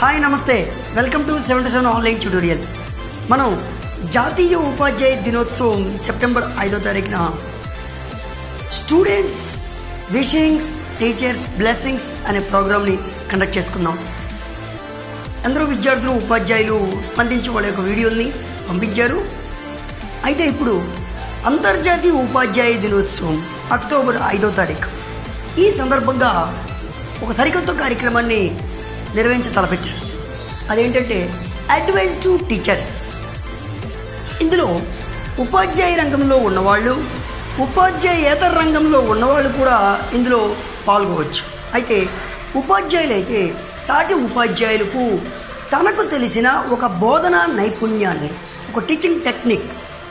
hi నమస్తే welcome to seventy seven online tutorial మనం జాతీయ ఉపాధ్యాయ దినోత్సవం సెప్టెంబర్ ఐదో తారీఖున స్టూడెంట్స్ విషింగ్స్ టీచర్స్ బ్లెస్సింగ్స్ అనే ప్రోగ్రామ్ని కండక్ట్ చేసుకున్నాం అందరూ విద్యార్థులు ఉపాధ్యాయులు స్పందించి వాళ్ళ యొక్క వీడియోల్ని పంపించారు అయితే ఇప్పుడు అంతర్జాతీయ ఉపాధ్యాయ దినోత్సవం అక్టోబర్ ఐదో తారీఖు ఈ సందర్భంగా ఒక సరికొత్త కార్యక్రమాన్ని నిర్వహించ తలపెట్టారు అదేంటంటే అడ్వైజ్ టు టీచర్స్ ఇందులో ఉపాధ్యాయ రంగంలో ఉన్నవాళ్ళు ఉపాధ్యాయేతర రంగంలో ఉన్నవాళ్ళు కూడా ఇందులో పాల్గొవచ్చు అయితే ఉపాధ్యాయులు అయితే సాటి ఉపాధ్యాయులకు తనకు తెలిసిన ఒక బోధనా నైపుణ్యాన్ని ఒక టీచింగ్ టెక్నిక్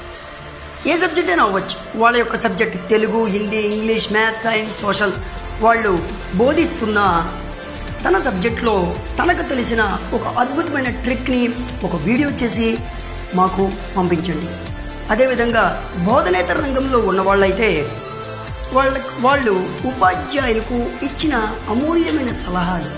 ఏ సబ్జెక్ట్ అయినా అవ్వచ్చు వాళ్ళ యొక్క subject Telugu Hindi English maths science social వాళ్ళు బోధిస్తున్న తన సబ్జెక్ట్లో తనకు తెలిసిన ఒక అద్భుతమైన ట్రిక్ని ఒక వీడియో చేసి మాకు పంపించండి అదేవిధంగా బోధనేతర రంగంలో ఉన్న వాళ్ళైతే వాళ్ళ వాళ్ళు ఉపాధ్యాయులకు ఇచ్చిన అమూల్యమైన సలహాలు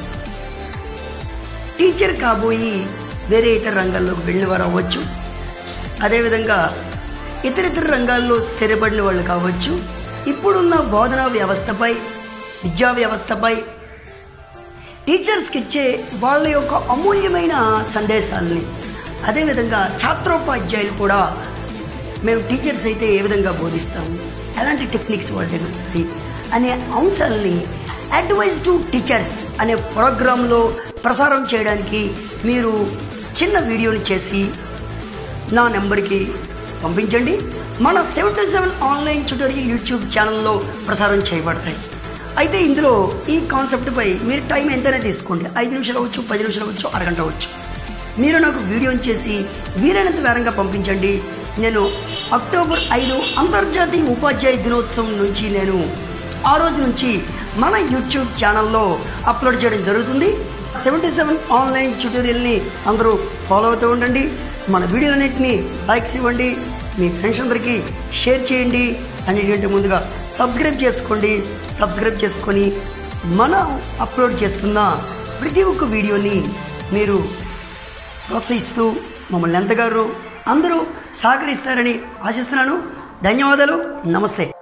టీచర్ కాబోయి వేరే ఇతర రంగాల్లోకి వెళ్ళిన వారు అవ్వచ్చు అదేవిధంగా ఇతర ఇతర రంగాల్లో స్థిరపడిన వాళ్ళు కావచ్చు ఇప్పుడున్న బోధనా వ్యవస్థపై విద్యా వ్యవస్థపై టీచర్స్కి ఇచ్చే వాళ్ళ యొక్క అమూల్యమైన సందేశాలని అదేవిధంగా ఛాత్రోపాధ్యాయులు కూడా మేము టీచర్స్ అయితే ఏ విధంగా బోధిస్తాము ఎలాంటి టెక్నిక్స్ వాడేది అనే అంశాలని అడ్వైజ్ టు టీచర్స్ అనే ప్రోగ్రాంలో ప్రసారం చేయడానికి మీరు చిన్న వీడియోని చేసి నా నెంబర్కి పంపించండి మన seventy seven online tutorial YouTube ఛానల్లో ప్రసారం చేయబడతాయి అయితే ఇందులో ఈ కాన్సెప్ట్పై మీరు టైం ఎంతైనా తీసుకోండి ఐదు నిమిషాలు అవ్వచ్చు పది నిమిషాలు అవ్వచ్చు అరగంట అవ్వచ్చు మీరు నాకు వీడియోని చేసి వీలైనంత వేరంగా పంపించండి నేను అక్టోబర్ ఐదు అంతర్జాతీయ ఉపాధ్యాయ దినోత్సవం నుంచి నేను ఆ రోజు నుంచి మన యూట్యూబ్ ఛానల్లో అప్లోడ్ చేయడం జరుగుతుంది సెవెంటీ సెవెన్ ఆన్లైన్ ట్యూటోరియల్ని అందరూ ఫాలో అవుతూ ఉండండి మన వీడియోలన్నింటినీ లైక్స్ ఇవ్వండి మీ ఫ్రెండ్స్ అందరికీ షేర్ చేయండి అన్నిటికంటే ముందుగా సబ్స్క్రైబ్ చేసుకోండి సబ్స్క్రైబ్ చేసుకొని మనం అప్లోడ్ చేస్తున్న ప్రతి ఒక్క వీడియోని మీరు ప్రోత్సహిస్తూ మమ్మల్ని ఎంతగారో అందరూ సహకరిస్తారని ఆశిస్తున్నాను ధన్యవాదాలు నమస్తే